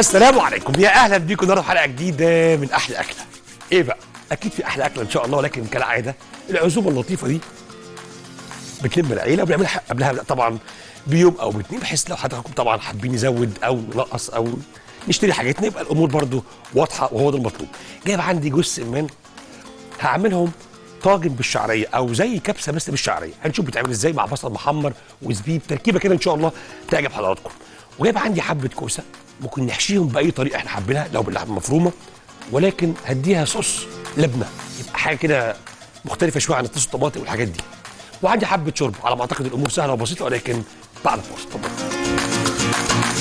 السلام عليكم يا اهلا بيكم النهارده في حلقه جديده من احلى اكله ايه بقى اكيد في احلى اكله ان شاء الله ولكن كالعاده العزومه اللطيفه دي بتلم العيله وبنعملها قبلها طبعا بيوم او باتنين بحيث لو حضراتكم طبعا حابين نزود او ننقص او نشتري حاجاتنا يبقى الامور برضو واضحه وهو ده المطلوب جايب عندي جوز سمان هعملهم طاجن بالشعريه او زي كبسه بس بالشعريه هنشوف بتعمل ازاي مع بصل محمر وزبيب تركيبه كده ان شاء الله تعجب حضراتكم وجايب عندي حبه كوسه ممكن نحشيهم باي طريقه احنا حابينها لو باللحمه المفرومه ولكن هديها صوص لبنه يبقى حاجه كده مختلفه شويه عن الصوص الطماطم والحاجات دي وعندي حبه شرب على ما اعتقد الامور سهله وبسيطه ولكن بعد الفاصل اتفضل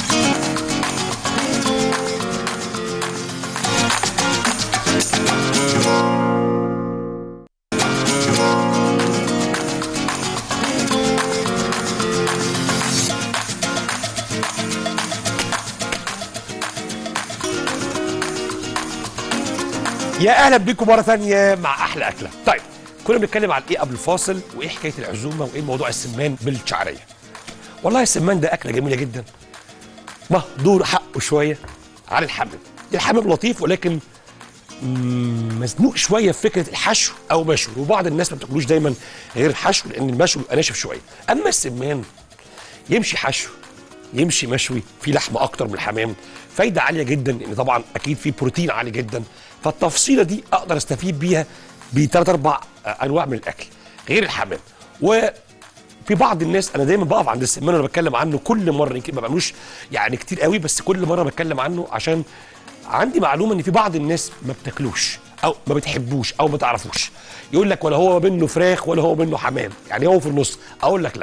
يا اهلا بيكم مره ثانيه مع احلى اكله طيب كنا بنتكلم عن ايه قبل الفاصل وايه حكايه العزومه وايه موضوع السمان بالشعريه والله السمان ده اكله جميله جدا مهدور حقه شويه على الحمام الحمام لطيف ولكن مم، مزنوق شويه في فكره الحشو او مشوي وبعض الناس ما بتاكلوش دايما غير الحشو لان المشوي بيبقى ناشف شويه اما السمان يمشي حشو يمشي مشوي في لحمه اكتر من الحمام فايده عاليه جدا لان طبعا اكيد في بروتين عالي جدا فالتفصيله دي اقدر استفيد بيها بثلاث اربع آه، انواع من الاكل غير الحمام وفي بعض الناس انا دايما بقف عند السمان وانا بتكلم عنه كل مره يمكن ما بعملوش يعني كتير قوي بس كل مره بتكلم عنه عشان عندي معلومه ان في بعض الناس ما بتاكلوش او ما بتحبوش او ما تعرفوش يقول لك ولا هو منه فراخ ولا هو منه حمام يعني هو في النص اقول لك لا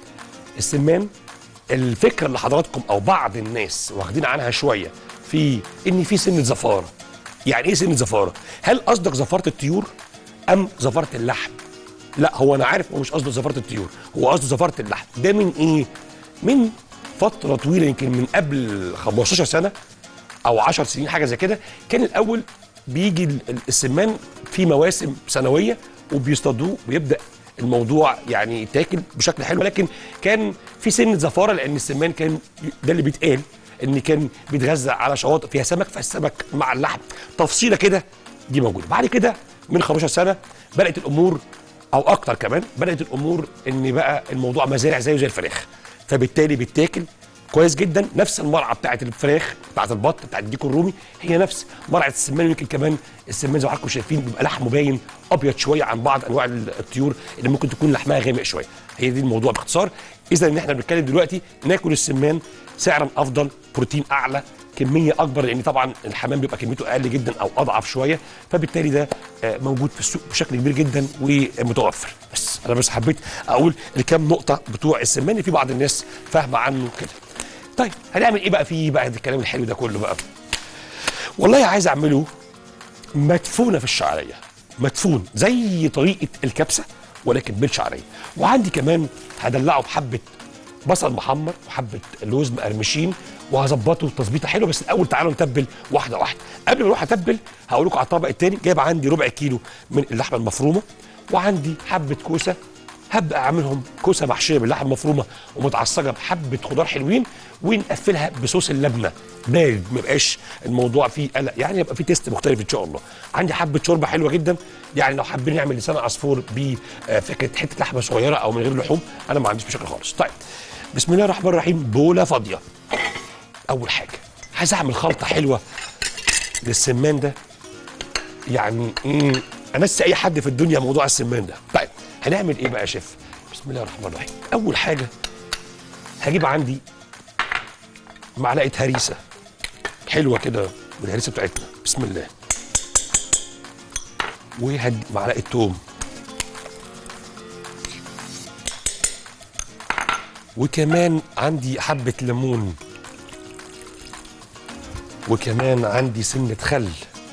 السمان الفكره اللي حضراتكم او بعض الناس واخدين عنها شويه في ان في سنه زفاره يعني ايه سنه زفاره هل قصدك زفاره الطيور ام زفاره اللحم لا هو انا عارف هو مش قصده زفاره الطيور هو قصده زفاره اللحم ده من ايه من فتره طويله يمكن من قبل 15 سنه او 10 سنين حاجه زي كده كان الاول بيجي ال- ال- السمان في مواسم سنويه وبيصطادوه ويبدا الموضوع يعني يتاكل بشكل حلو ولكن كان في سنه زفاره لان السمان كان ده اللي بيتقال ان كان بيتغذى على شواطئ فيها سمك فالسمك مع اللحم تفصيله كده دي موجوده بعد كده من 15 سنه بدات الامور او اكتر كمان بدات الامور ان بقى الموضوع مزارع زيه زي الفراخ فبالتالي بيتاكل كويس جدا نفس المرعى بتاعت الفراخ بتاعت البط بتاعت الديك الرومي هي نفس مرعى السمان يمكن كمان السمان زي ما حضراتكم شايفين بيبقى لحمه باين ابيض شويه عن بعض انواع الطيور اللي ممكن تكون لحمها غامق شويه هي دي الموضوع باختصار اذا ان احنا بنتكلم دلوقتي ناكل السمان سعرا افضل بروتين اعلى كميه اكبر لان طبعا الحمام بيبقى كميته اقل جدا او اضعف شويه فبالتالي ده آه، موجود في السوق بشكل كبير جدا ومتوفر بس انا بس حبيت اقول الكام نقطه بتوع السمان اللي في بعض الناس فاهمه عنه كده طيب هنعمل ايه بقى فيه بقى الكلام الحلو ده كله بقى والله عايز اعمله مدفونه في الشعريه مدفون زي طريقه الكبسه ولكن بالشعريه وعندي كمان هدلعه بحبه بصل محمر وحبه لوز مقرمشين وهظبطه تظبيطه حلوه بس الاول تعالوا نتبل واحده واحده قبل ما اروح اتبل هقول لكم على الطبق الثاني جايب عندي ربع كيلو من اللحمه المفرومه وعندي حبه كوسه هبدا اعملهم كوسه محشيه باللحمه المفرومه ومتعصجه بحبه خضار حلوين ونقفلها بصوص اللبنه بارد ما يبقاش الموضوع فيه قلق يعني يبقى فيه تيست مختلف ان شاء الله عندي حبه شوربه حلوه جدا يعني لو حابين نعمل لسان عصفور بفكره حته لحمه صغيره او من غير لحوم انا ما عنديش مشاكل خالص طيب بسم الله الرحمن الرحيم بوله فاضيه اول حاجه عايز اعمل خلطه حلوه للسمان ده يعني مم، انسى اي حد في الدنيا موضوع السمان ده طيب هنعمل ايه بقى يا شيف بسم الله الرحمن الرحيم اول حاجه هجيب عندي معلقه هريسه حلوه كده من الهريسه بتاعتنا بسم الله وهدي معلقه توم وكمان عندي حبه ليمون وكمان عندي سنه خل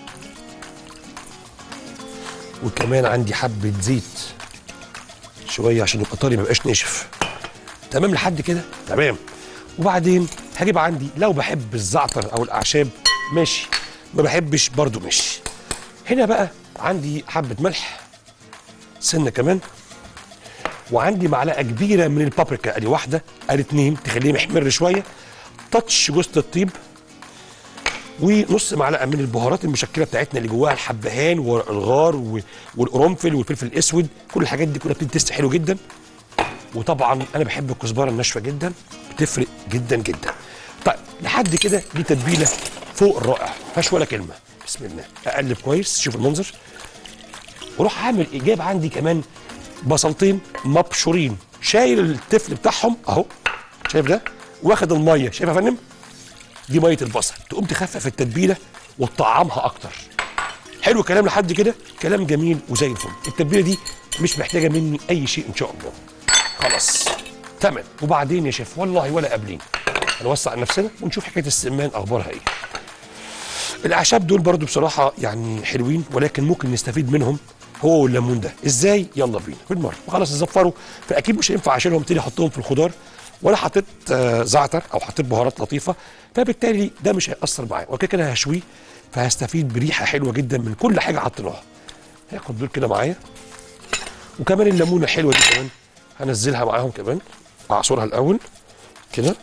وكمان عندي حبه زيت شويه عشان يبقى طري ما يبقاش ناشف تمام لحد كده تمام وبعدين هجيب عندي لو بحب الزعتر او الاعشاب ماشي ما بحبش برضو ماشي هنا بقى عندي حبه ملح سنه كمان وعندي معلقه كبيره من البابريكا ادي واحده ادي اتنين تخليه محمر شويه تاتش جوز الطيب ونص معلقه من البهارات المشكله بتاعتنا اللي جواها الحبهان والغار و- والقرنفل والفلفل الاسود كل الحاجات دي كلها بتتست حلو جدا وطبعا انا بحب الكزبره الناشفه جدا بتفرق جدا جدا طيب لحد كده دي تتبيله فوق الرائع ما فيهاش ولا كلمه بسم الله اقلب كويس شوف المنظر وروح عامل ايه جايب عندي كمان بصلتين مبشورين شايل التفل بتاعهم اهو شايف ده واخد الميه شايف يا فندم دي ميه البصل تقوم تخفف التتبيله وتطعمها اكتر حلو الكلام لحد كده كلام جميل وزي الفل التتبيله دي مش محتاجه مني اي شيء ان شاء الله خلاص تمام وبعدين يا شيف والله ولا قابلين هنوسع عن نفسنا ونشوف حكايه السمان اخبارها ايه الاعشاب دول برضو بصراحه يعني حلوين ولكن ممكن نستفيد منهم هو والليمون ده ازاي يلا بينا بالمره خلاص اتزفروا فاكيد مش هينفع اشيلهم تاني احطهم في الخضار ولا حطيت آه، زعتر او حطيت بهارات لطيفه فبالتالي ده مش هياثر معايا وكده كده هشويه فهستفيد بريحه حلوه جدا من كل حاجه حطيناها هاخد دول كده معايا وكمان الليمونه الحلوه دي كمان هنزلها معاهم كمان اعصرها الاول كده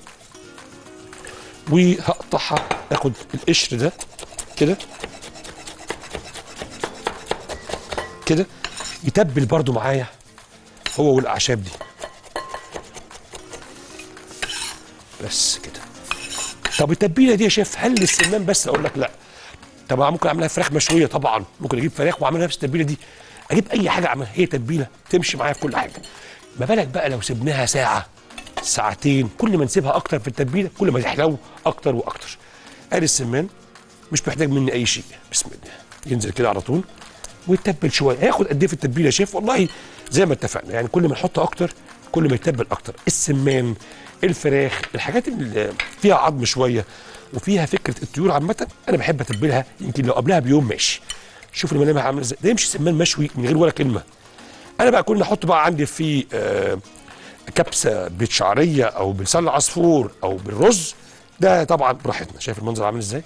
وهقطعها اخد القشر ده كده كده يتبل برضو معايا هو والاعشاب دي بس كده طب التتبيله دي يا شيف هل للسمان بس اقول لك لا طب ممكن اعملها فراخ مشويه طبعا ممكن اجيب فراخ واعملها نفس التتبيله دي اجيب اي حاجه اعملها هي تتبيله تمشي معايا في كل حاجه ما بالك بقى لو سبناها ساعه ساعتين كل ما نسيبها اكتر في التتبيله كل ما تحلو اكتر واكتر ادي السمان مش محتاج مني اي شيء بسم الله ينزل كده على طول ويتبل شويه هياخد قد ايه في التتبيله يا شيف والله زي ما اتفقنا يعني كل ما نحط اكتر كل ما يتبل اكتر السمان الفراخ الحاجات اللي فيها عظم شويه وفيها فكره الطيور عامه انا بحب اتبلها يمكن لو قبلها بيوم ماشي شوف الملامح عامله ازاي ده يمشي سمان مشوي من غير ولا كلمه انا بقى كنا احط بقى عندي في آه كبسه بشعريه او بلسان عصفور او بالرز ده طبعا براحتنا شايف المنظر عامل ازاي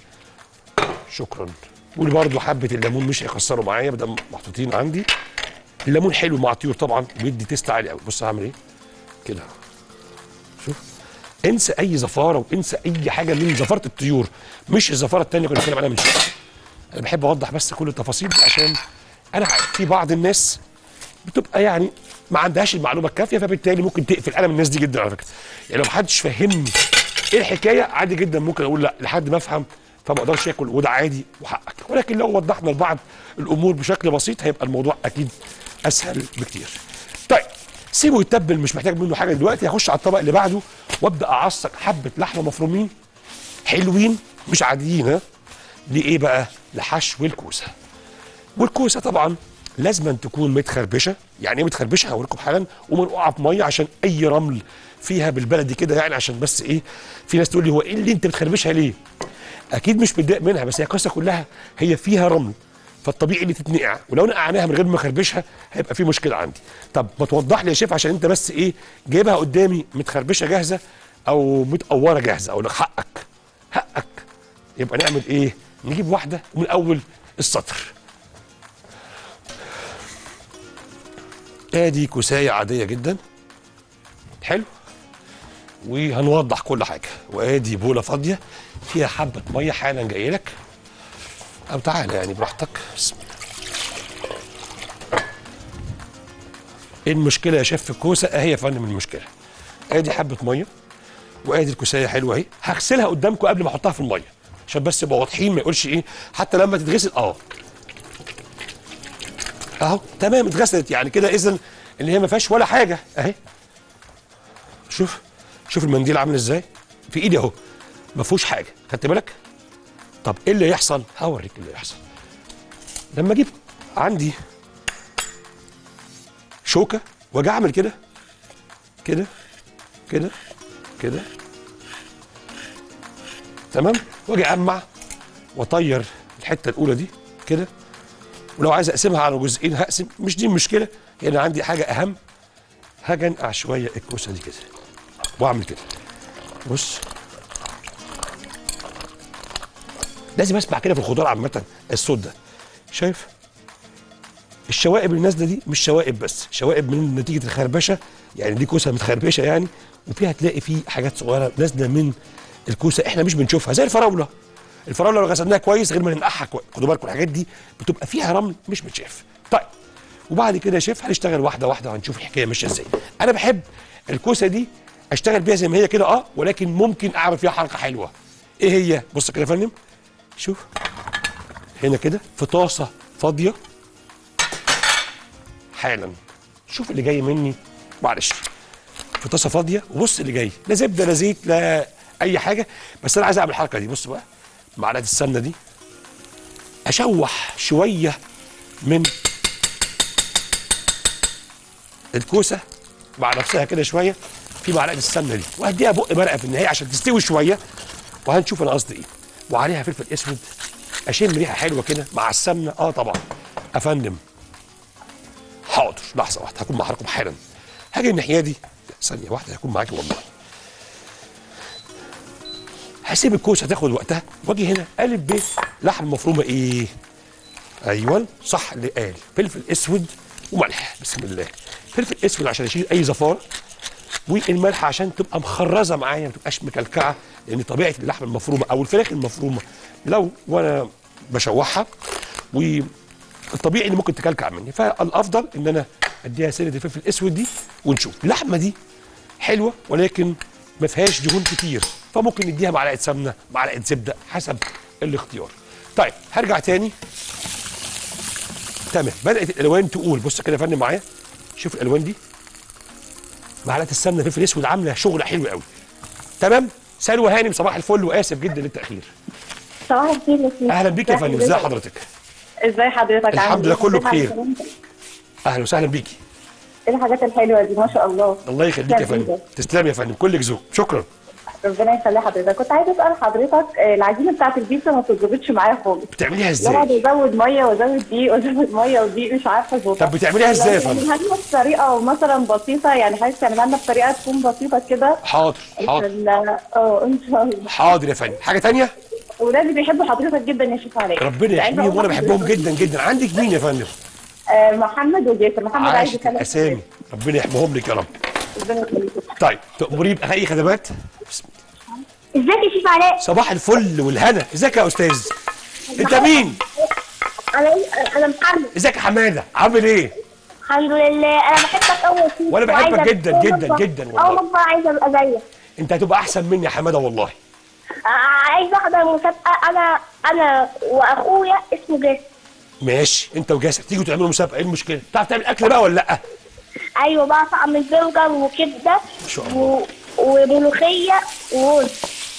شكرا واللي برضه حبه الليمون مش هيخسروا معايا بدل محطوطين عندي الليمون حلو مع الطيور طبعا بيدي تيست عالي قوي بص هعمل ايه كده شوف انسى اي زفاره وانسى اي حاجه من زفاره الطيور مش الزفاره الثانيه اللي كنا بنتكلم عليها من شويه انا بحب اوضح بس كل التفاصيل دي عشان انا عارف في بعض الناس بتبقى يعني ما عندهاش المعلومه الكافيه فبالتالي ممكن تقفل انا من الناس دي جدا على فكره يعني لو محدش فهمني ايه الحكايه عادي جدا ممكن اقول لا لحد ما افهم فما اقدرش اكل وده عادي وحقك ولكن لو وضحنا لبعض الامور بشكل بسيط هيبقى الموضوع اكيد اسهل بكتير طيب سيبه يتبل مش محتاج منه حاجه دلوقتي هخش على الطبق اللي بعده وابدا اعصق حبه لحمه مفرومين حلوين مش عاديين ها لايه بقى لحشو الكوسه والكوسه طبعا لازم أن تكون متخربشه يعني ايه متخربشه هوريكم حالا ومنقوعه في ميه عشان اي رمل فيها بالبلدي كده يعني عشان بس ايه في ناس تقول لي هو ايه اللي انت بتخربشها ليه اكيد مش متضايق منها بس هي القصه كلها هي فيها رمل فالطبيعي اللي تتنقع ولو نقعناها من غير ما اخربشها هيبقى في مشكله عندي طب ما توضح لي يا شيف عشان انت بس ايه جايبها قدامي متخربشه جاهزه او متقوره جاهزه اقول لك حقك حقك يبقى نعمل ايه نجيب واحده من اول السطر ادي كوسايه عاديه جدا حلو وهنوضح كل حاجه وادي بوله فاضيه فيها حبه ميه حالا جاي لك او تعالى يعني براحتك بسم الله ايه المشكله يا شيف في الكوسه اهي يا فندم المشكله ادي حبه ميه وادي الكوسايه حلوه اهي هغسلها قدامكم قبل ما احطها في الميه عشان بس يبقى واضحين ما يقولش ايه حتى لما تتغسل اه اهو تمام اتغسلت يعني كده اذا اللي هي ما فيهاش ولا حاجه اهي شوف شوف المنديل عامل ازاي في ايدي اهو ما فيهوش حاجه خدت بالك طب ايه اللي يحصل هوريك اللي يحصل لما اجيب عندي شوكه واجي اعمل كده كده كده كده تمام واجي امع واطير الحته الاولى دي كده ولو عايز اقسمها على جزئين هقسم مش دي المشكله يعني عندي حاجه اهم هاجي انقع شويه الكوسه دي كده واعمل كده بص لازم اسمع كده في الخضار عامه الصوت ده شايف الشوائب اللي نازله دي مش شوائب بس شوائب من نتيجه الخربشه يعني دي كوسه متخربشه يعني وفيها تلاقي فيه حاجات صغيره نازله من الكوسه احنا مش بنشوفها زي الفراوله الفراوله لو غسلناها كويس غير ما ننقعها كويس خدوا بالكم الحاجات دي بتبقى فيها رمل مش متشاف طيب وبعد كده يا شيف هنشتغل واحده واحده وهنشوف الحكايه ماشيه ازاي انا بحب الكوسه دي اشتغل بيها زي ما هي كده اه ولكن ممكن اعمل فيها حركه حلوه ايه هي بص كده يا فندم شوف هنا كده في طاسه فاضيه حالا شوف اللي جاي مني معلش في طاسه فاضيه وبص اللي جاي لا زبده لا زيت لا اي حاجه بس انا عايز اعمل الحركه دي بص بقى معلقه السمنه دي اشوح شويه من الكوسه مع نفسها كده شويه في معلقه السمنه دي وهديها بق مرقه في النهايه عشان تستوي شويه وهنشوف انا قصدي ايه وعليها فلفل اسود اشم ريحه حلوه كده مع السمنه اه طبعا افندم حاضر لحظه واحده هكون مع حضراتكم حالا هاجي الناحيه دي لا، ثانيه واحده هكون معاكي والله هسيب الكوسه تاخد وقتها واجي هنا قالب بيه لحم مفرومه ايه ايوه صح اللي قال فلفل اسود وملح بسم الله فلفل اسود عشان يشيل اي زفاره والملح عشان تبقى مخرزه معايا ما تبقاش مكلكعه لان طبيعه اللحمه المفرومه او الفراخ المفرومه لو وانا بشوحها والطبيعي اللي ممكن تكلكع مني فالافضل ان انا اديها سنه الفلفل الاسود دي ونشوف اللحمه دي حلوه ولكن ما فيهاش دهون كتير فممكن نديها معلقه سمنه معلقه زبده حسب الاختيار طيب هرجع تاني تمام بدات الالوان تقول بص كده يا فندم معايا شوف الالوان دي معلقه السمنه فلفل اسود عامله شغل حلو قوي تمام سلوى هانم صباح الفل واسف جدا للتاخير صباح الخير يا سيدي اهلا بيك يا فندم ازي حضرتك ازاي حضرتك عامل الحمد لله إيه؟ كله حضرتك بخير. عامل إيه؟ اهلا وسهلا بيكي ايه الحاجات الحلوه دي ما شاء الله الله يخليك يا تسلم فندم إيدك. تسلم يا فندم كلك ذوق شكرا ربنا يخلي حضرتك كنت عايزه اسال حضرتك آه، العجينه بتاعت البيتزا ما بتظبطش معايا خالص بتعمليها بقعد ازاي ازود ميه وازود دقيق وازود ميه ودقيق مش عارفه اظبطها طب بتعمليها ازاي يا فندم؟ يعني هل بطريقه مثلا بسيطه يعني حضرتك تعملها لنا بطريقه تكون بسيطه كده حاضر حاضر ال- اه ان شاء الله حاضر يا فندم حاجه تانية ولادي بيحبوا حضرتك جدا يا شيخ علاء ربنا عايزة يحميهم أقول وانا بحبهم لحضرتك، جدا جدا عندك مين يا فندم آه، محمد وجاسر محمد عايز عاشت يكلم الاسامي ربنا يحميهم لك يا رب ربنا يخليك طيب تأمري بأي خدمات بسم الله. ازيك يا شيف علاء؟ صباح الفل والهنا ازيك يا استاذ انت مين انا انا محمد ازيك يا حماده عامل ايه الحمد لله انا بحبك قوي يا شيف وأنا بحبك وعايزة جداً أول جداً مرة- جداً والله. اول مره عايزه ابقى زيك انت هتبقى احسن مني يا حماده والله ع- عايزه احضر مسابقه انا انا واخويا اسمه جاسر ماشي انت وجاسر تيجوا تعملوا مسابقه ايه المشكله تعرف تعمل اكل بقى ولا لا ايوه بعرف اعمل برجر وكبده ما شاء الله. و... وملوخيه ورز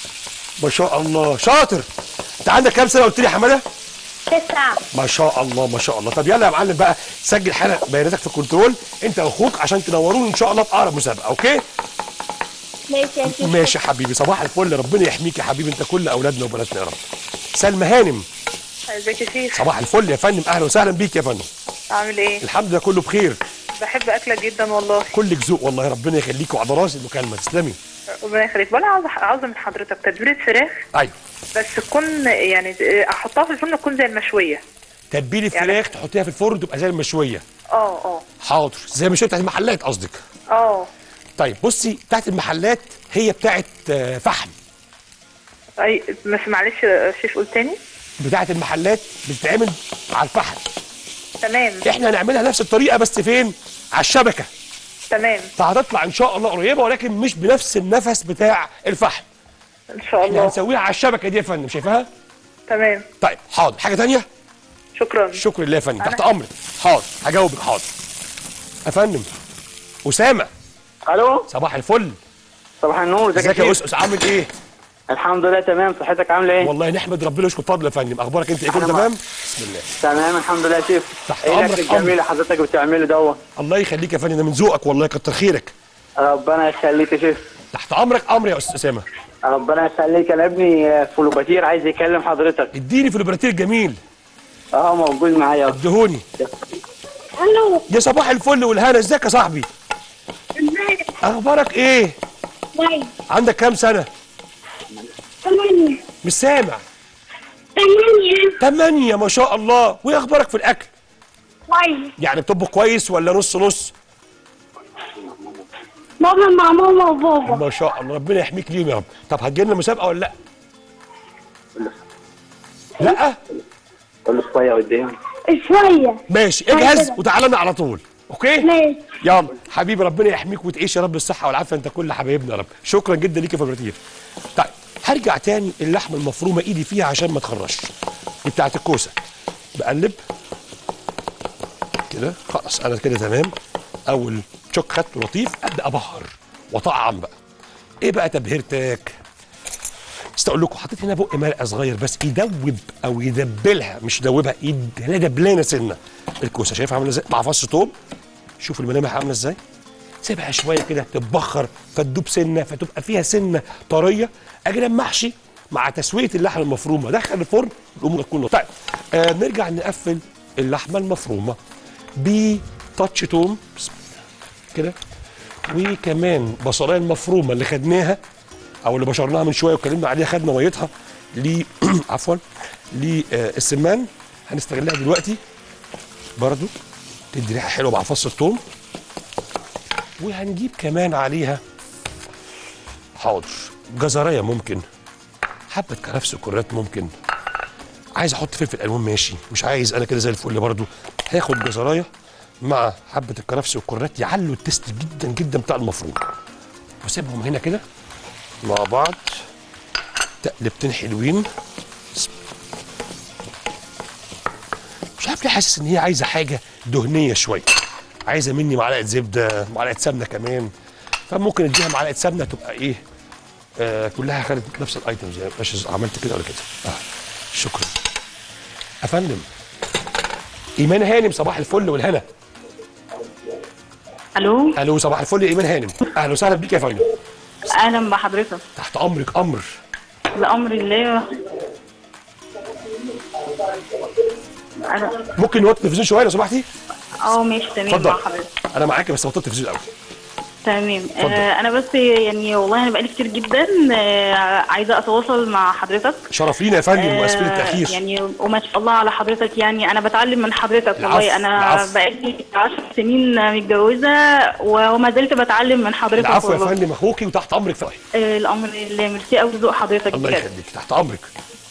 ما شاء الله شاطر انت عندك كام سنه قلت لي يا حماده تسعه ما شاء الله ما شاء الله طب يلا يا معلم بقى سجل حالا بياناتك في الكنترول انت واخوك عشان تنوروني ان شاء الله في اقرب مسابقه اوكي ماشي يا شيف ماشي يا حبيبي صباح الفل ربنا يحميك يا حبيبي انت كل اولادنا وبناتنا يا رب سلمى هانم ازيك يا شيخ صباح الفل يا فندم اهلا وسهلا بيك يا فندم عامل ايه الحمد لله كله بخير بحب اكلك جدا والله كلك ذوق والله ربنا يخليك وعلى راسي المكالمه تسلمي ربنا يخليك ولا عاوزه عاوزه من حضرتك تتبيله فراخ ايوه بس تكون يعني احطها في الفرن تكون زي المشويه تتبيل الفراخ تحطيها في الفرن تبقى زي المشويه اه اه حاضر زي المشويه بتاعت المحلات قصدك اه طيب بصي بتاعت المحلات هي بتاعت آه، فحم اي بس معلش يا شيف قول تاني بتاعت المحلات بتتعمل على الفحم تمام احنا هنعملها نفس الطريقه بس فين على الشبكه تمام فهتطلع ان شاء الله قريبه ولكن مش بنفس النفس بتاع الفحم ان شاء احنا الله هنسويها على الشبكه دي يا فندم شايفاها تمام طيب حاضر حاجه تانية شكرا شكرا لله يا فندم تحت أنا- امرك حاضر هجاوبك حاضر يا فندم اسامه الو صباح الفل صباح النور ازيك ازيك يا شيخ؟ اسس عامل ايه الحمد لله تمام صحتك عامله ايه والله نحمد ربنا ويشكر فضله يا فندم اخبارك انت ايه كله أنا تمام بسم الله تمام الحمد لله يا شيف تحت ايه أمرك، الاكل الجميل اللي حضرتك بتعمله دوت الله يخليك يا فندم ده من ذوقك والله كتر خيرك ربنا يخليك يا شيف تحت امرك امر يا استاذ اسامه ربنا يخليك انا ابني فلوباتير عايز يكلم حضرتك اديني في البراتير الجميل اه موجود معايا ادهوني الو يا صباح الفل والهنا ازيك يا صاحبي ازيك اخبارك ايه كويس عندك كام سنه ثمانية مش سامع ثمانية تمانية ما شاء الله وايه اخبارك في الاكل كويس يعني بتطبخ كويس ولا نص نص بابا مع ماما وبابا ما شاء الله ربنا يحميك ليهم يا رب طب هتجي لنا مسابقه ولا لا لا كل شويه قدام شوية ماشي طيب اجهز كده. وتعالى لنا على طول اوكي ماشي يلا حبيبي ربنا يحميك وتعيش يا رب الصحه والعافيه انت كل حبايبنا يا رب شكرا جدا ليك يا فبرتير طيب هرجع تاني اللحمه المفرومه ايدي فيها عشان ما تخرجش دي بتاعت الكوسه بقلب كده خلاص انا كده تمام اول تشوك خدته لطيف ابدا ابهر واطعم بقى ايه بقى تبهيرتك بس اقول لكم حطيت هنا بق مرقه صغير بس يدوب او يدبلها مش يدوبها يديها دبلانه سنه الكوسه شايفها عامله ازاي مع فص توم شوف الملامح عامله ازاي سيبها شويه كده تتبخر فتدوب سنه فتبقى فيها سنه طريه اجي لما احشي مع تسويه اللحمه المفرومه دخل الفرن الامور تكون لطيفة. طيب آه نرجع نقفل اللحمه المفرومه بتاتش توم بسم الله كده وكمان بصلايه المفرومه اللي خدناها او اللي بشرناها من شويه واتكلمنا عليها خدنا ميتها ل عفوا للسمان هنستغلها دلوقتي برضو تدي ريحه حلوه مع فص الثوم وهنجيب كمان عليها حاضر جزريه ممكن حبه كرفس وكرات ممكن عايز احط فلفل الوان ماشي مش عايز انا كده زي الفل برضو هاخد جزرايه مع حبه الكرفس والكرات يعلوا التست جدا جدا بتاع المفروم واسيبهم هنا كده مع بعض تقلبتين حلوين مش عارف ليه حاسس ان هي عايزه حاجه دهنيه شويه عايزه مني معلقه زبده معلقه سمنه كمان فممكن اديها معلقه سمنه تبقى ايه آه كلها خدت نفس الايتمز يعني مش عملت كده ولا كده آه شكرا يا فندم ايمان هانم صباح الفل والهنا الو الو صباح الفل يا ايمان هانم اهلا وسهلا بيك يا فندم اهلا بحضرتك تحت امرك امر بامر الله انا ممكن نوطي التلفزيون شويه لو سمحتي اه ماشي تمام اتفضل مع حضرتك انا معاك بس وطي التلفزيون الاول تمام اتفضل. آه انا بس يعني والله انا بقالي كتير جدا آه عايزه اتواصل مع حضرتك شرف لينا يا فندم واسفين آه، التاخير يعني وما شاء الله على حضرتك يعني انا بتعلم من حضرتك العفو، والله انا العفو. بقالي 10 سنين متجوزه وما زلت بتعلم من حضرتك العفو يا والله. فندم اخوكي وتحت امرك في آه الامر لله ميرسي قوي ذوق حضرتك الله بجد يخليك تحت امرك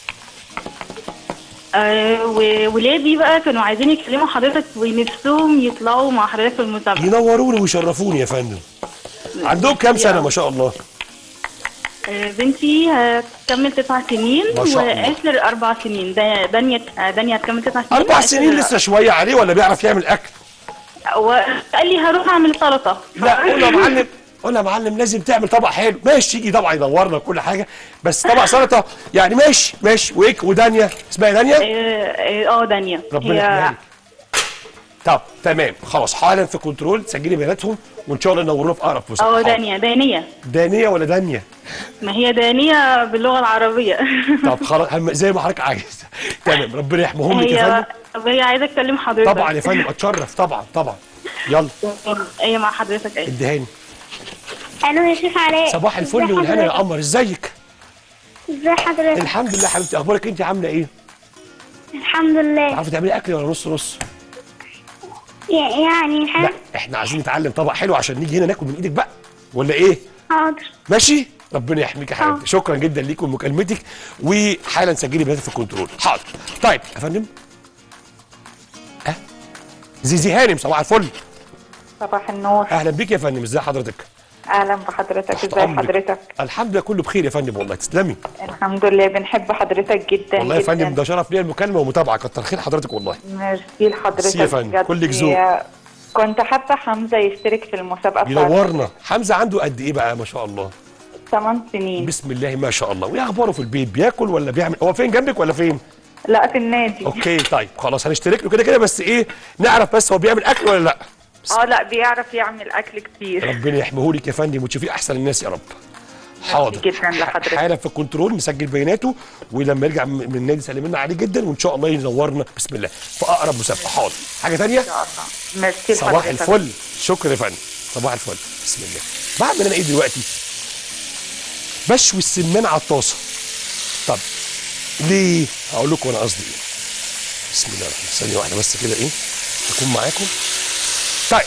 آه وولادي بقى كانوا عايزين يكلموا حضرتك ونفسهم يطلعوا مع حضرتك في المسابقه ينوروني ويشرفوني يا فندم عندهم كام سنه ما شاء الله آه بنتي هتكمل تسع سنين ما شاء الله. وآسر أربع سنين دا- دانيا آه، دانيا هتكمل تسع سنين اربع وآسر- سنين لسه شويه عليه ولا بيعرف يعمل اكل وقال لي هروح أعمل سلطة لا قول يا معلم قول يا معلم لازم تعمل طبق حلو ماشي يجي طبعا ينورنا كل حاجه بس طبق سلطه يعني ماشي ماشي وإيك ودانيا اسمها دانيا اه آه، آه، دانيا ربنا يحميها لك. طب تمام خلاص حالا في كنترول سجلي بياناتهم وان شاء الله ينورونا في اقرب فرصه اه حاضر. دانيا دانية دانية ولا دانية؟ ما هي دانية باللغة العربية طب خلاص هم- زي ما حضرتك عايز تمام ربنا يحميهم لك يا هي فندم هي عايزة تكلم حضرتك طبعا يا فندم اتشرف طبعا طبعا يلا هي مع حضرتك ايه اديهاني الو يا شيخ علاء صباح الفل والهنا يا قمر ازيك؟ ازي حضرتك الحمد لله حبيبتي اخبارك انت عامله ايه؟ الحمد لله عارفه تعملي اكل ولا نص نص؟ يعني لا الحمد احنا عايزين نتعلم طبق حلو عشان نيجي هنا ناكل من ايدك بقى ولا ايه؟ حاضر ماشي؟ ربنا يحميك يا حبيبتي شكرا جدا ليكم ومكالمتك وحالا سجلي بياناتك في الكنترول حاضر طيب يا فندم اه زيزي هانم صباح الفل صباح النور اهلا بيك يا فندم ازي حضرتك؟ اهلا بحضرتك تحت ازي أمرك. حضرتك الحمد لله كله بخير يا فندم والله تسلمي الحمد لله بنحب حضرتك جدا والله يا جدا فندم ده شرف ليا المكالمه ومتابعه كتر خير حضرتك والله ميرسي لحضرتك ميرسي يا فندم. بجد. كلك ذوق. هي- كنت حابه حمزه يشترك في المسابقه بتاعت ينورنا حمزه عنده قد ايه بقى ما شاء الله 8 سنين بسم الله ما شاء الله وايه اخباره في البيت بياكل ولا بيعمل هو فين جنبك ولا فين لا في النادي اوكي طيب خلاص هنشترك له كده كده بس ايه نعرف بس هو بيعمل اكل ولا لا اه لا بيعرف يعمل اكل كتير ربنا يحميهولك يا فندم وتشوفيه احسن الناس يا رب حاضر جدا لحضرتك. حالا في الكنترول نسجل بياناته ولما يرجع من من النادي سلمنا عليه جدا وان شاء الله ينورنا بسم الله في اقرب مسابقه حاضر حاجه ثانيه ان شاء الله ميرسي صباح لحضرتك. الفل شكرا يا فندم صباح الفل بسم الله بعمل انا ايه دلوقتي بشوي السمان على الطاسه طب ليه هقول لكم انا قصدي ايه بسم الله الرحمن الرحيم ثانيه واحده بس كده ايه اكون معاكم طيب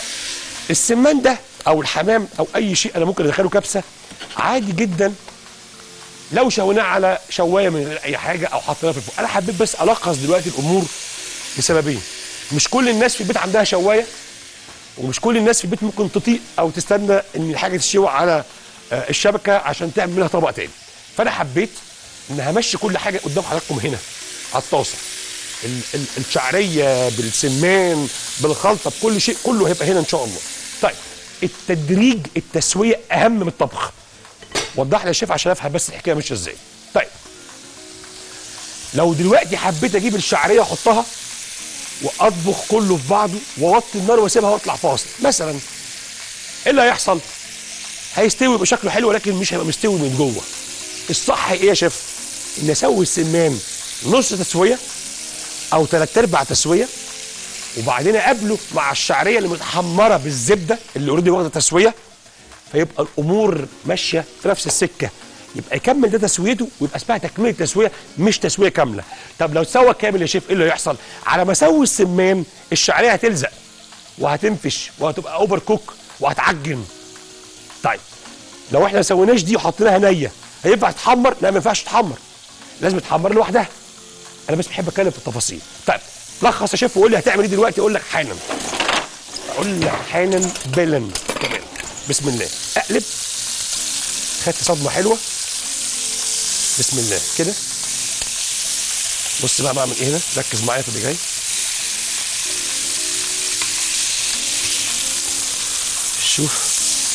السمان ده او الحمام او اي شيء انا ممكن ادخله كبسه عادي جدا لو شويناه على شوايه من غير اي حاجه او حطيناه في الفرن انا حبيت بس الخص دلوقتي الامور لسببين مش كل الناس في البيت عندها شوايه ومش كل الناس في البيت ممكن تطيق او تستنى ان الحاجه تشوي على آه، الشبكه عشان تعمل منها طبق تاني فانا حبيت ان همشي كل حاجه قدام حضراتكم هنا على الطاسه ال- ال- الشعريه بالسمان بالخلطه بكل شيء كله هيبقى هنا ان شاء الله طيب التدريج التسويه اهم من الطبخ وضح لي يا شيف عشان افهم بس الحكايه ماشيه ازاي طيب لو دلوقتي حبيت اجيب الشعريه واحطها واطبخ كله في بعضه واوطي النار واسيبها واطلع فاصل مثلا ايه اللي هيحصل هيستوي يبقى شكله حلو ولكن مش هيبقى مستوي من جوه الصح ايه يا شيف ان اسوي السمان نص تسويه او ثلاث ارباع تسويه وبعدين اقابله مع الشعريه اللي متحمره بالزبده اللي اوريدي واخده تسويه فيبقى الامور ماشيه في نفس السكه يبقى يكمل ده تسويته ويبقى اسمها تكمله تسويه مش تسويه كامله طب لو سوى كامل يا شيف ايه اللي هيحصل على ما اسوي السمان الشعريه هتلزق وهتنفش وهتبقى اوفر كوك وهتعجن طيب لو احنا ما سويناش دي وحطيناها نيه هينفع تتحمر لا ما ينفعش تتحمر لازم تتحمر لوحدها انا بس بحب اتكلم في التفاصيل طيب لخص يا شيف وقول لي هتعمل ايه دلوقتي اقول لك حالا اقول لك حالا بلا كمان بسم الله اقلب خدت صدمه حلوه بسم الله كده بص بقى بعمل ايه هنا ركز معايا في اللي جاي شوف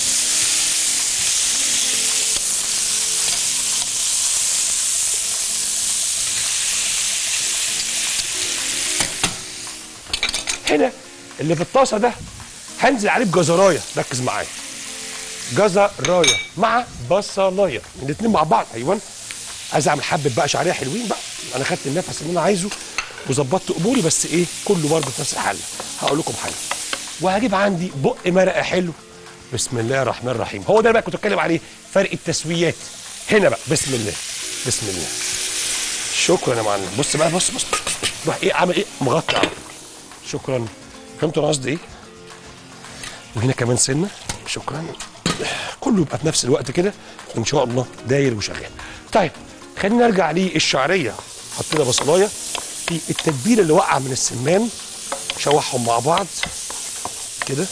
هنا اللي في الطاسه ده هنزل عليه بجزرايه ركز معايا جزرايه مع بصلايه الاثنين مع بعض ايوه عايز اعمل حبه بقى شعريه حلوين بقى انا خدت النفس اللي انا عايزه وظبطت اموري بس ايه كله برضه في نفس الحله هقول لكم حاجه وهجيب عندي بق مرقه حلو بسم الله الرحمن الرحيم هو ده بقى كنت بتكلم عليه فرق التسويات هنا بقى بسم الله بسم الله شكرا يا معلم بص بقى بص بص روح ايه عامل ايه مغطي على طول. شكرا فهمتوا انا قصدي ايه وهنا كمان سنه شكرا كله يبقى في نفس الوقت كده ان شاء الله داير وشغال طيب خلينا نرجع للشعريه حطينا بصلايه في التتبيله اللي وقع من السمان شوحهم مع بعض كده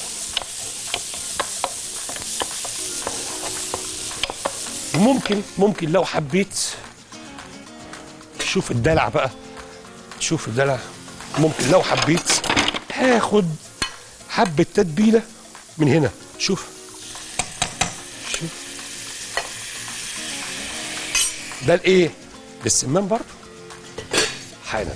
وممكن ممكن لو حبيت شوف الدلع بقى شوف الدلع ممكن لو حبيت هاخد حبة تتبيلة من هنا شوف شوف ده الايه للسمان برضه حالا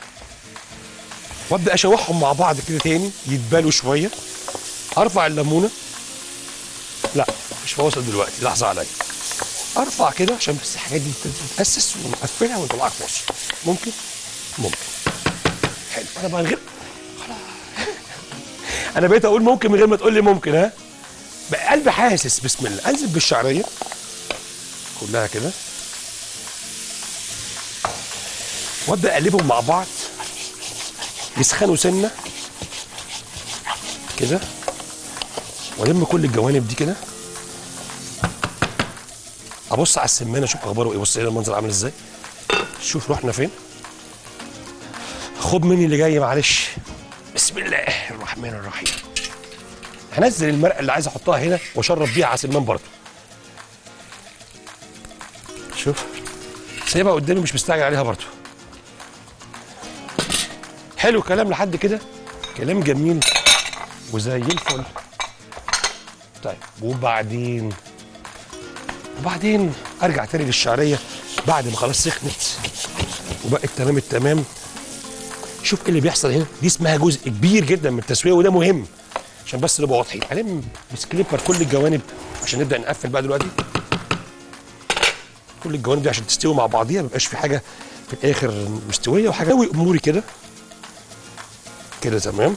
وابدا اشوحهم مع بعض كده تاني يتبالوا شويه ارفع الليمونه لا مش فاصل دلوقتي لحظه عليا ارفع كده عشان بس الحاجات دي تتاسس ونقفلها ونطلعها فاصل ممكن ممكن حلو انا بقى من غير خلاص انا بقيت اقول ممكن من غير ما تقول لي ممكن ها بقى قلبي حاسس بسم الله انزل بالشعريه كلها كده وابدا اقلبهم مع بعض يسخنوا سنه كده والم كل الجوانب دي كده ابص على السمانه اشوف اخباره ايه بص هنا المنظر عامل ازاي شوف رحنا فين خد مني اللي جاي معلش بسم الله الرحمن الرحيم هنزل المرقه اللي عايز احطها هنا واشرب بيها على سمان برضه شوف سايبها قدامي مش مستعجل عليها برضه حلو كلام لحد كده كلام جميل وزي الفل طيب وبعدين وبعدين ارجع تاني للشعريه بعد ما خلاص سخنت وبقت تمام التمام شوف ايه اللي بيحصل هنا دي اسمها جزء كبير جدا من التسويه وده مهم عشان بس نبقى واضحين هنلم بسكليبر كل الجوانب عشان نبدا نقفل بقى دلوقتي كل الجوانب دي عشان تستوي مع بعضيها ما يبقاش في حاجه في الاخر مستويه وحاجه قوي اموري كده كده تمام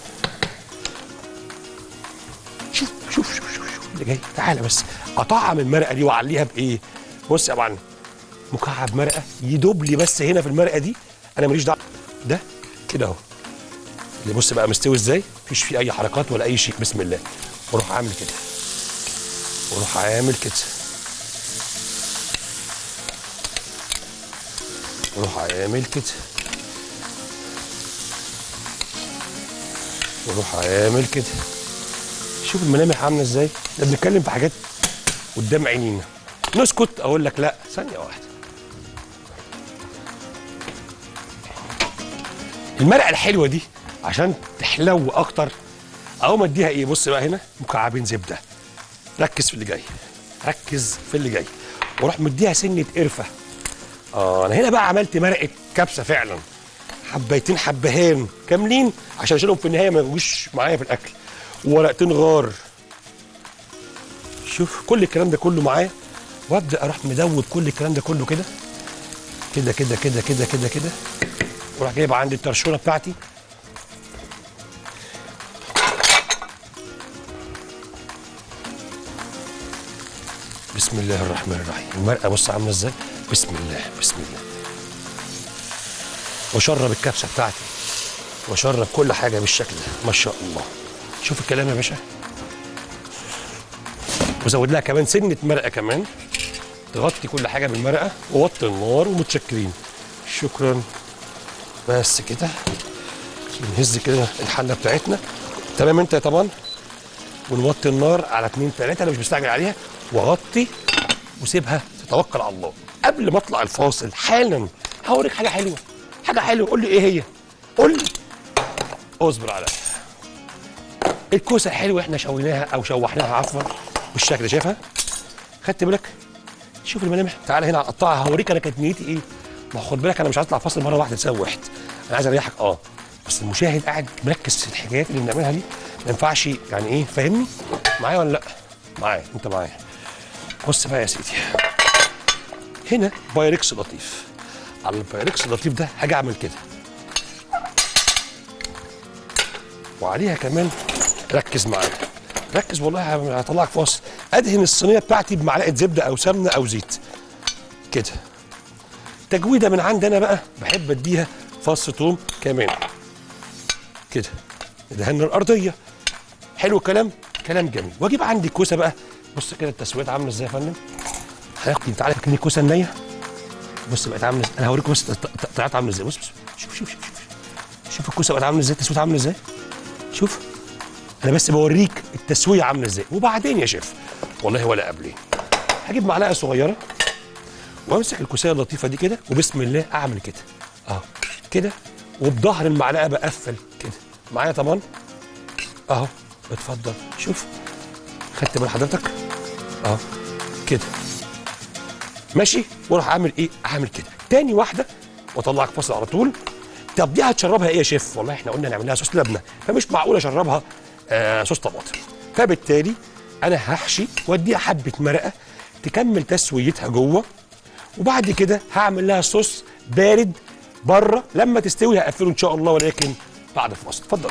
شوف شوف شوف شوف, شوف اللي جاي تعالى بس اطعم المرقه دي واعليها بايه بص يا معلم مكعب مرقه يدوب لي بس هنا في المرقه دي انا ماليش دعوه ده كده اهو اللي بص بقى مستوي ازاي مفيش فيه اي حركات ولا اي شيء بسم الله واروح عامل كده واروح عامل كده وروح عامل كده وروح عامل كده شوف الملامح عامله ازاي ده بنتكلم في حاجات قدام عينينا نسكت اقول لك لا ثانيه واحده المرقه الحلوه دي عشان تحلو اكتر اقوم اديها ايه بص بقى هنا مكعبين زبده ركز في اللي جاي ركز في اللي جاي واروح مديها سنه قرفه اه انا هنا بقى عملت مرقه كبسه فعلا حبيتين حبهان كاملين عشان اشيلهم في النهايه ما يجوش معايا في الاكل ورقتين غار شوف كل الكلام ده كله معايا وابدا اروح مدوب كل الكلام ده كله كده كده كده كده كده كده كده واروح جايب عندي الترشونه بتاعتي بسم الله الرحمن الرحيم المرقه بص عامله ازاي بسم الله بسم الله واشرب الكبسه بتاعتي واشرب كل حاجه بالشكل ده ما شاء الله شوف الكلام يا باشا وزود لها كمان سنه مرقه كمان تغطي كل حاجه بالمرقه ووطي النار ومتشكرين شكرا بس كده نهز كده الحله بتاعتنا تمام انت طبعا ونوطي النار على 2 3 انا مش مستعجل عليها واغطي وسيبها تتوكل على الله قبل ما اطلع الفاصل حالا هوريك حاجه حلوه حاجه حلوه قول لي ايه هي قول لي اصبر عليا الكوسه الحلوه احنا شويناها او شوحناها عفوا بالشكل ده شايفها خدت بالك شوف الملامح تعالى هنا اقطعها هوريك انا كانت نيتي ايه ما خد بالك انا مش عايز اطلع فاصل مره واحده تسوحت انا عايز اريحك اه بس المشاهد قاعد مركز في الحكايات اللي بنعملها دي ما ينفعش يعني ايه فاهمني معايا ولا لا معايا انت معايا بص بقى يا سيدي هنا بايركس لطيف على البايركس اللطيف ده هاجي اعمل كده وعليها كمان ركز معايا ركز والله هطلعك فاصل ادهن الصينيه بتاعتي بمعلقه زبده او سمنه او زيت كده تجويده من عندي انا بقى بحب اديها فص ثوم كمان كده دهنا الارضيه حلو الكلام كلام جميل واجيب عندي كوسه بقى بص كده التسويات عامله ازاي يا فندم هياخد تعالى فاكرين الكوسه النيه بص بقت عامله ازاي انا هوريكم بس طلعت عامله ازاي بص بص شوف شوف شوف شوف شوف الكوسه بقت عامله ازاي التسويه عامله ازاي شوف انا بس بوريك التسويه عامله ازاي وبعدين يا شيف والله ولا قبلين هجيب معلقه صغيره وامسك الكوسيه اللطيفه دي كده وبسم الله اعمل كده اه كده وبظهر المعلقه بقفل كده معايا طبعا اهو اتفضل شوف خدت بال حضرتك اهو كده ماشي واروح اعمل ايه اعمل كده تاني واحده واطلعك فاصل على طول طب دي هتشربها ايه يا شيف والله احنا قلنا نعمل لها صوص لبنه فمش معقول اشربها آه صوص طماطم فبالتالي انا هحشي واديها حبه مرقه تكمل تسويتها جوه وبعد كده هعمل لها صوص بارد بره لما تستوي هقفله ان شاء الله ولكن بعد الفاصل اتفضل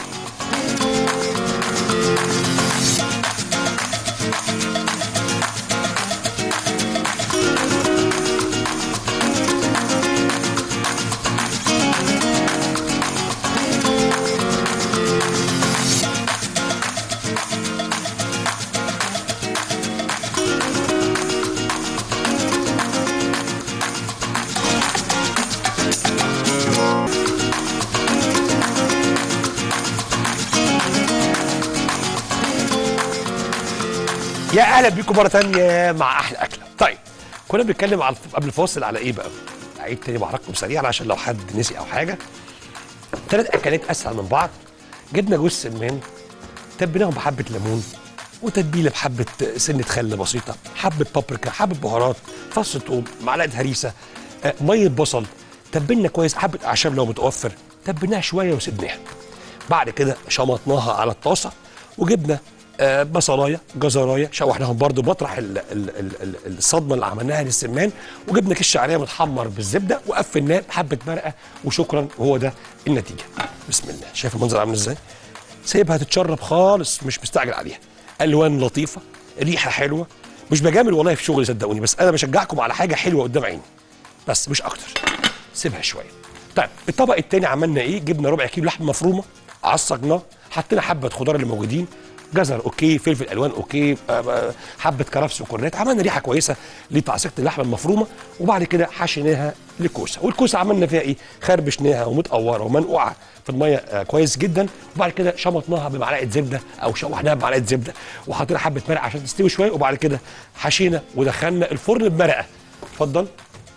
يا اهلا بيكم مره ثانيه مع احلى اكله طيب كنا بنتكلم على قبل الفاصل على ايه بقى اعيد تاني بحرككم سريعا عشان لو حد نسي او حاجه ثلاث اكلات اسهل من بعض جبنا جوز سمان تبيناهم بحبه ليمون وتتبيله بحبه سنه خل بسيطه حبه بابريكا حبه بهارات فص ثوم معلقه هريسه آه، ميه بصل تبلنا كويس حبه اعشاب لو متوفر تبلناها شويه وسبناها بعد كده شمطناها على الطاسه وجبنا آه، بصلايه جزرايه شوحناهم برضو مطرح ال- ال- ال- ال- الصدمه اللي عملناها للسمان وجبنا كيس شعريه متحمر بالزبده وقفلناه بحبه مرقه وشكرا وهو ده النتيجه بسم الله شايف المنظر عامل ازاي سيبها تتشرب خالص مش مستعجل عليها الوان لطيفه ريحه حلوه مش بجامل والله في شغلي صدقوني بس انا بشجعكم على حاجه حلوه قدام عيني بس مش اكتر سيبها شويه طيب الطبق التاني عملنا ايه جبنا ربع كيلو لحمه مفرومه عصجناه حطينا حبه خضار اللي موجودين جزر اوكي فلفل الوان اوكي آه، آه، حبه كرفس وكورنيت عملنا ريحه كويسه لتعصيقه اللحمه المفرومه وبعد كده حشيناها لكوسه والكوسه عملنا فيها ايه خربشناها ومتقوره ومنقوعه في الميه آه، كويس جدا وبعد كده شمطناها بمعلقه زبده او شوحناها بمعلقه زبده وحطينا حبه مرقه عشان تستوي شويه وبعد كده حشينا ودخلنا الفرن بمرقه اتفضل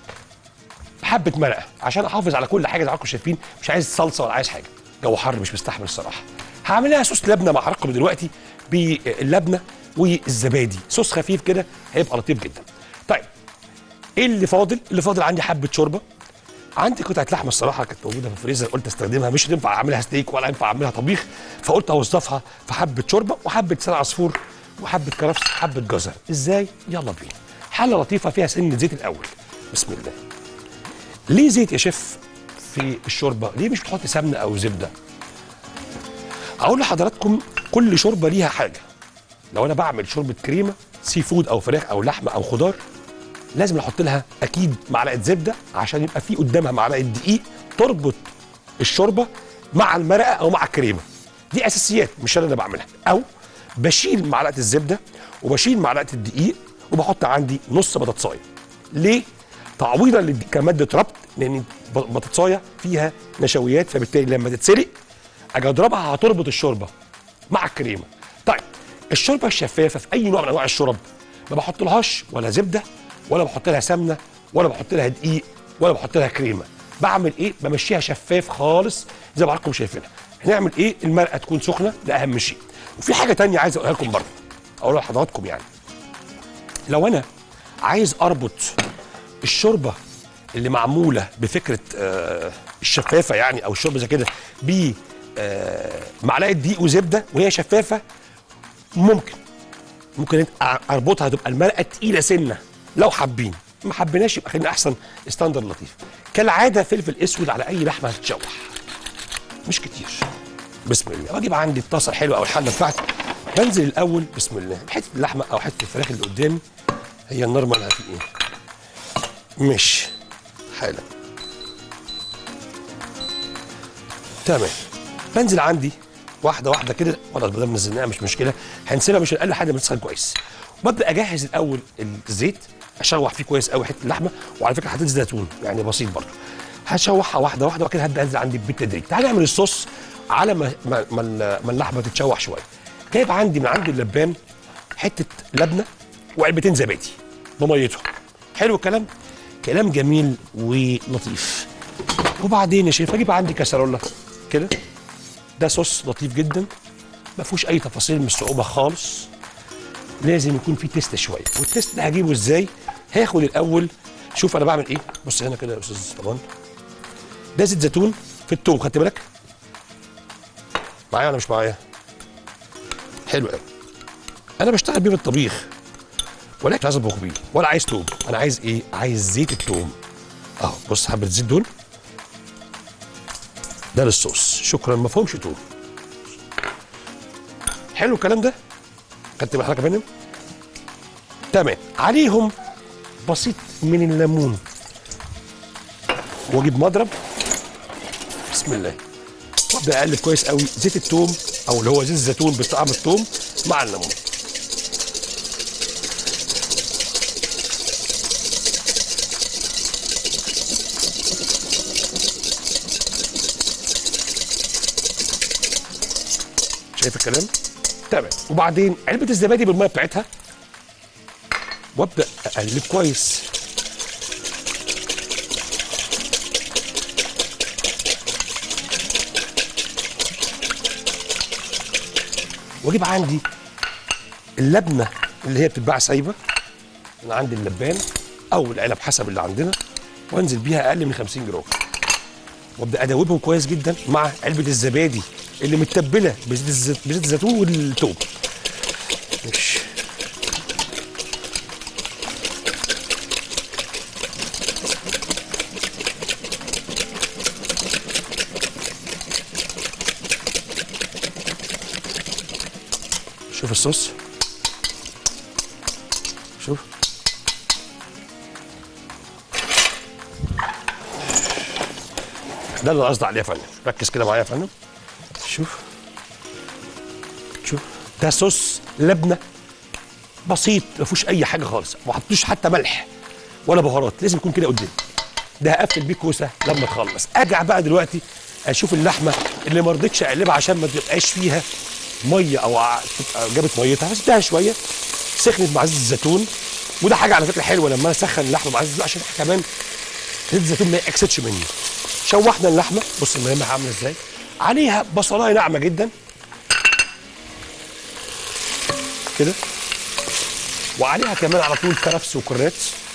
حبه مرقه عشان احافظ على كل حاجه زي ما حضراتكم شايفين مش عايز صلصه ولا عايز حاجه جو حر مش مستحمل الصراحه هعمل لها صوص لبنه مع حضراتكم دلوقتي باللبنه والزبادي صوص خفيف كده هيبقى لطيف جدا طيب ايه اللي فاضل اللي فاضل عندي حبه شوربه عندي قطعه لحمه الصراحه كانت موجوده في الفريزر قلت استخدمها مش هتنفع اعملها ستيك ولا ينفع اعملها طبيخ فقلت اوظفها في حبه شوربه وحبه لسان عصفور وحبه كرفس وحبه جزر ازاي يلا بينا حله لطيفه فيها سنه زيت الاول بسم الله ليه زيت يا شيف في الشوربه ليه مش بتحط سمنه او زبده اقول لحضراتكم كل شوربه ليها حاجه لو انا بعمل شوربه كريمه سي فود او فراخ او لحمه او خضار لازم احط لها اكيد معلقه زبده عشان يبقى في قدامها معلقه دقيق تربط الشوربه مع المرقه او مع الكريمه دي اساسيات مش انا اللي بعملها او بشيل معلقه الزبده وبشيل معلقه الدقيق وبحط عندي نص بطاطسايه ليه تعويضا لل- كماده ربط لان البطاطسايه فيها نشويات فبالتالي لما تتسلق اجي اضربها هتربط الشوربه مع الكريمه طيب الشوربه الشفافه في اي نوع من انواع الشرب ما بحط لهاش ولا زبده ولا بحط لها سمنه ولا بحط لها دقيق ولا بحط لها كريمه بعمل ايه بمشيها شفاف خالص زي ما حضراتكم شايفينها هنعمل ايه المرقه تكون سخنه ده اهم شيء وفي حاجه تانية عايز اقولها لكم برضه اقولها لحضراتكم يعني لو انا عايز اربط الشوربه اللي معموله بفكره آه الشفافه يعني او الشوربه زي كده ب آه معلقه دقيق وزبده وهي شفافه ممكن ممكن أنت أ- اربطها تبقى المرقه تقيله سنه لو حابين ما حبيناش يبقى خلينا احسن ستاندر لطيف كالعاده فلفل اسود على اي لحمه هتتشوح مش كتير بسم الله واجيب عندي الطاسه الحلوه او الحله بتاعتي بنزل الاول بسم الله بحته اللحمه او حته الفراخ اللي قدامي هي النار مالها في ايه مش حالا تمام بنزل عندي واحده واحده كده خلاص بدل ما نزلناها مش مشكله هنسيبها مش اقل حاجه بتسخن كويس وببدا اجهز الاول الزيت اشوح فيه كويس قوي حته اللحمه وعلى فكره حطيت زيتون يعني بسيط برضه هشوحها واحده واحده وبعد كده هبدا انزل عندي بالتدريج تعالى نعمل الصوص على ما ما, ما, ال- ما اللحمه تتشوح شويه جايب عندي من عند اللبان حته لبنه وعلبتين زبادي بميتهم حلو الكلام كلام جميل ولطيف وبعدين يا شيخ اجيب عندي كاسرولة كده ده صوص لطيف جدا ما فيهوش اي تفاصيل من الصعوبه خالص لازم يكون فيه تيست شويه والتيست ده هجيبه ازاي هاخد الاول شوف انا بعمل ايه بص هنا كده يا استاذ طبعا ده زيت زيتون في التوم خدت بالك معايا ولا مش معايا حلو قوي انا بشتغل بيه بالطبيخ ولكن مش عايز اطبخ بيه ولا عايز توم انا عايز ايه عايز زيت التوم اهو بص حبه زيت دول ده للصوص شكرا ما فيهمش توم حلو الكلام ده خدت بالك يا فندم تمام عليهم بسيط من الليمون واجيب مضرب بسم الله وابدا اقلب كويس قوي زيت التوم او اللي هو زيت الزيتون بطعم التوم مع الليمون شايف الكلام تمام وبعدين علبه الزبادي بالميه بتاعتها وابدا اقلب كويس واجيب عندي اللبنه اللي هي بتتباع سايبه من عند اللبان او العلب حسب اللي عندنا وانزل بيها اقل من 50 جرام وابدا ادوبهم كويس جدا مع علبه الزبادي اللي متبله بزيت الزيت بزيت الزيتون والثوم ماشي شوف الصوص شوف ده اللي قصدي عليه يا فندم ركز كده معايا يا فندم شوف شوف ده صوص لبنه بسيط ما فيهوش اي حاجه خالص ما حطوش حتى ملح ولا بهارات لازم يكون كده قدامي ده هقفل بيه كوسه لما تخلص ارجع بقى دلوقتي اشوف اللحمه اللي ما رضيتش اقلبها عشان ما تبقاش فيها ميه او ع- تبقى جابت ميتها فسبتها شويه سخنت مع زيت الزيتون وده حاجه على فكره حلوه لما انا اسخن اللحمه مع زيت الزيتون عشان كمان زيت الزيتون ما يكسدش مني شوحنا اللحمه بص الملامح عامله ازاي عليها بصلايه ناعمه جدا كده وعليها كمان على طول كرفس وكرات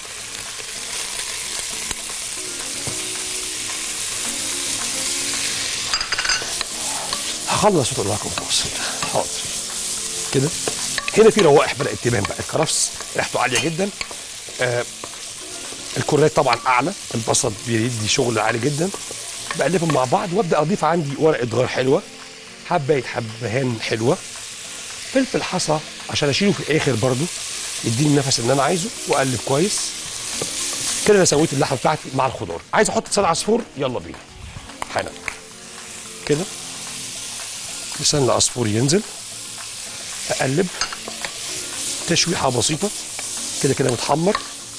هخلص وتقول لكم فاصل حاضر كده هنا في روائح بدات تبان بقى الكرفس ريحته عاليه جدا آه الكرات طبعا اعلى البصل بيدي شغل عالي جدا بقلبهم مع بعض وابدا اضيف عندي ورقه غار حلوه حبايه حبهان حلوه فلفل حصى عشان اشيله في الاخر برضو يديني النفس اللي انا عايزه واقلب كويس كده انا سويت اللحمه بتاعتي مع الخضار عايز احط لسان عصفور يلا بينا حالا كده لسان العصفور ينزل اقلب تشويحه بسيطه كده كده متحمر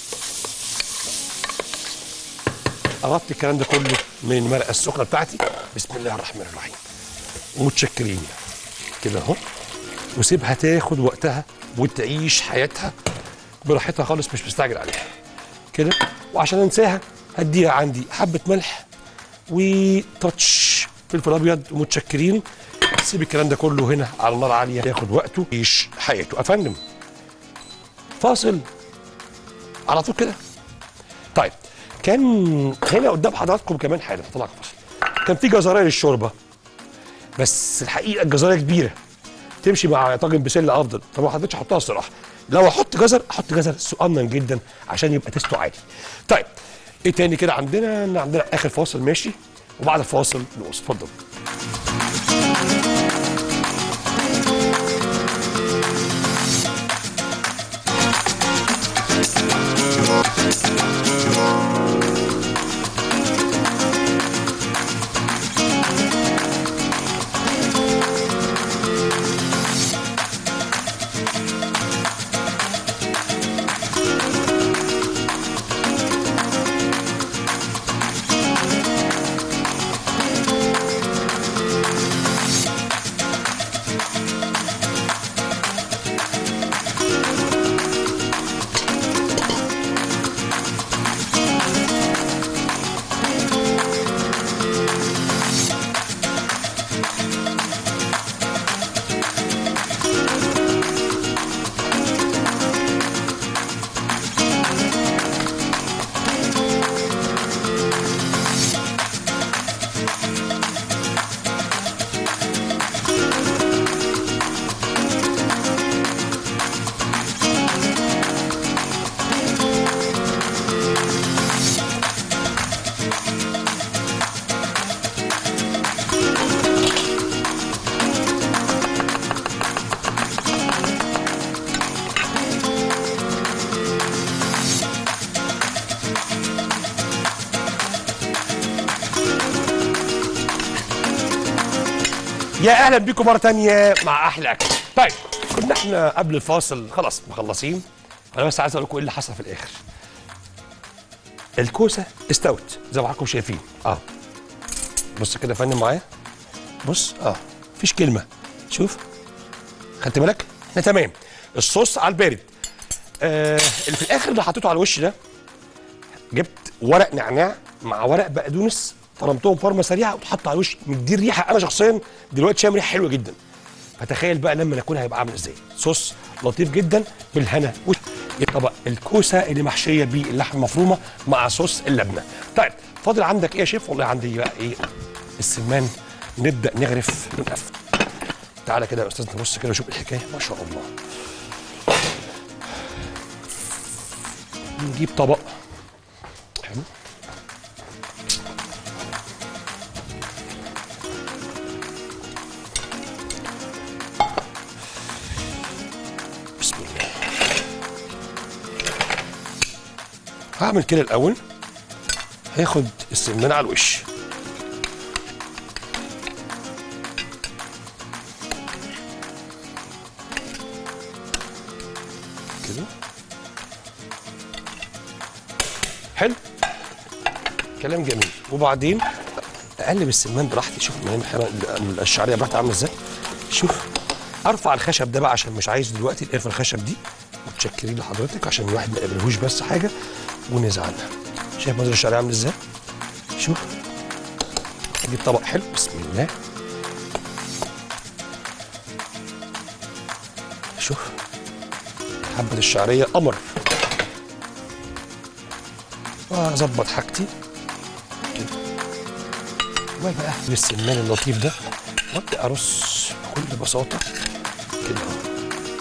اغطي الكلام ده كله من المرقه السخنه بتاعتي بسم الله الرحمن الرحيم ومتشكرين كده اهو وسيبها تاخد وقتها وتعيش حياتها براحتها خالص مش مستعجل عليها كده وعشان انساها هديها عندي حبه ملح وتاتش فلفل ابيض ومتشكرين سيب الكلام ده كله هنا على نار عاليه ياخد وقته يعيش حياته افندم فاصل على طول كده طيب كان هنا قدام حضراتكم كمان حاجه طلع فاصل كان في جزرايه للشوربه بس الحقيقه الجزرايه كبيره تمشي مع طاجن بسله افضل فما حطيتش احطها الصراحه لو احط جزر احط جزر صغنن جدا عشان يبقى تيستو عالي طيب ايه تاني كده عندنا إن عندنا اخر فاصل ماشي وبعد الفاصل نقص اتفضل يا اهلا بيكم مره تانية مع احلى اكل طيب كنا احنا قبل الفاصل خلاص مخلصين انا بس عايز اقول لكم ايه اللي حصل في الاخر الكوسه استوت زي ما حضراتكم شايفين اه بص كده يا فندم معايا بص اه مفيش كلمه شوف خدت بالك احنا تمام الصوص على البارد آه اللي في الاخر اللي حطيته على الوش ده جبت ورق نعناع مع ورق بقدونس فرمتهم فرمه سريعه وتحط على الوش مدي ريحه انا شخصيا دلوقتي شامم ريحه حلوه جدا فتخيل بقى لما ناكلها هيبقى عامل ازاي صوص لطيف جدا بالهنا وش طبق الكوسه اللي محشيه باللحمه المفرومه مع صوص اللبنه طيب فاضل عندك ايه يا شيف والله عندي بقى ايه السمان نبدا نغرف ونقفل تعالى كده يا استاذ نبص كده وشوف الحكايه ما شاء الله نجيب طبق حلو بسم الله هعمل كده الاول هاخد السمان على الوش كده حلو كلام جميل وبعدين اقلب السمان براحتي شوف من هنا الشعريه براحتي عامله ازاي شوف ارفع الخشب ده بقى عشان مش عايز دلوقتي القرفه الخشب دي متشكرين لحضرتك عشان الواحد ما يقابلهوش بس حاجه ونزعل شايف منظر الشعريه عامل ازاي شوف اجيب طبق حلو بسم الله شوف حبة الشعرية قمر واظبط حاجتي كده واجي اقفل السمان اللطيف ده وابدا ارص بكل بساطة كده اهو.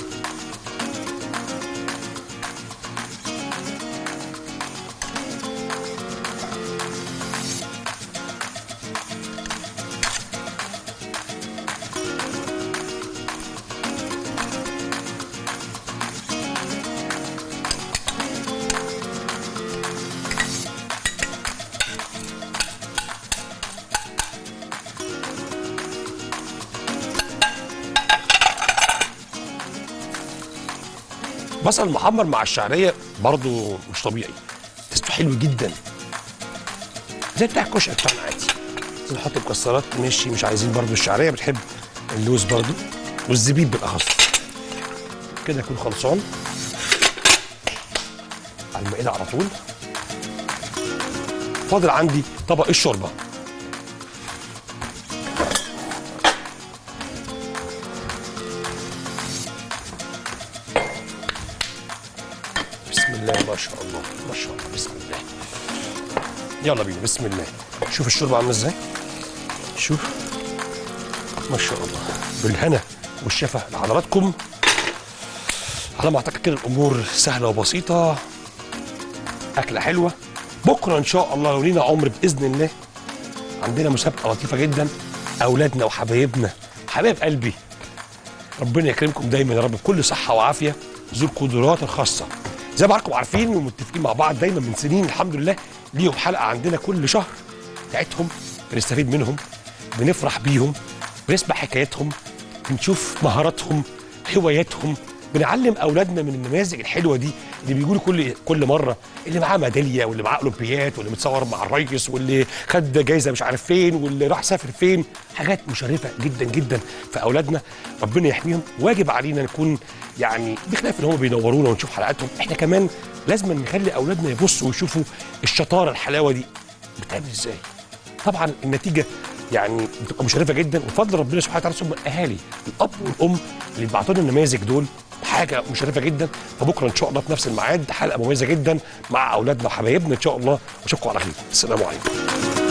بصل محمر مع الشعريه برضو مش طبيعي تيسته حلو جدا زي بتاع الكشري بتاعنا عادي عايزين نحط مكسرات ماشي مش عايزين برضو الشعريه بتحب اللوز برضو والزبيب بالاخص كده يكون خلصان على المائده على طول فاضل عندي طبق الشوربه بسم الله ما شاء الله ما شاء الله بسم الله يلا بينا بسم الله شوف الشوربه عامله ازاي شوف ما شاء الله بالهنا والشفا لحضراتكم على ما اعتقد كده الامور سهله وبسيطه اكله حلوه بكره ان شاء الله لو لينا عمر باذن الله عندنا مسابقه لطيفه جدا اولادنا وحبايبنا حبايب قلبي ربنا يكرمكم دايما يا رب بكل صحه وعافيه ذو القدرات الخاصه زي ما حضراتكم عارفين ومتفقين مع بعض دايما من سنين الحمد لله ليهم حلقه عندنا كل شهر بتاعتهم بنستفيد منهم بنفرح بيهم بنسمع حكاياتهم بنشوف مهاراتهم هواياتهم بنعلم اولادنا من النماذج الحلوه دي اللي بيقولوا كل كل مره اللي معاه ميداليه واللي معاه اولمبيات واللي متصور مع الريس واللي خد جايزه مش عارف فين واللي راح سافر فين حاجات مشرفه جدا جدا في اولادنا ربنا يحميهم واجب علينا نكون يعني بخلاف ان هم بينورونا ونشوف حلقاتهم احنا كمان لازم نخلي اولادنا يبصوا ويشوفوا الشطاره الحلاوه دي بتعمل ازاي طبعا النتيجه يعني بتبقى مشرفه جدا وفضل ربنا سبحانه وتعالى ثم الاهالي الاب والام اللي بيبعتوا لنا النماذج دول حاجه مشرفه جدا فبكره ان شاء الله في نفس الميعاد حلقه مميزه جدا مع اولادنا وحبايبنا ان شاء الله واشوفكم على خير السلام عليكم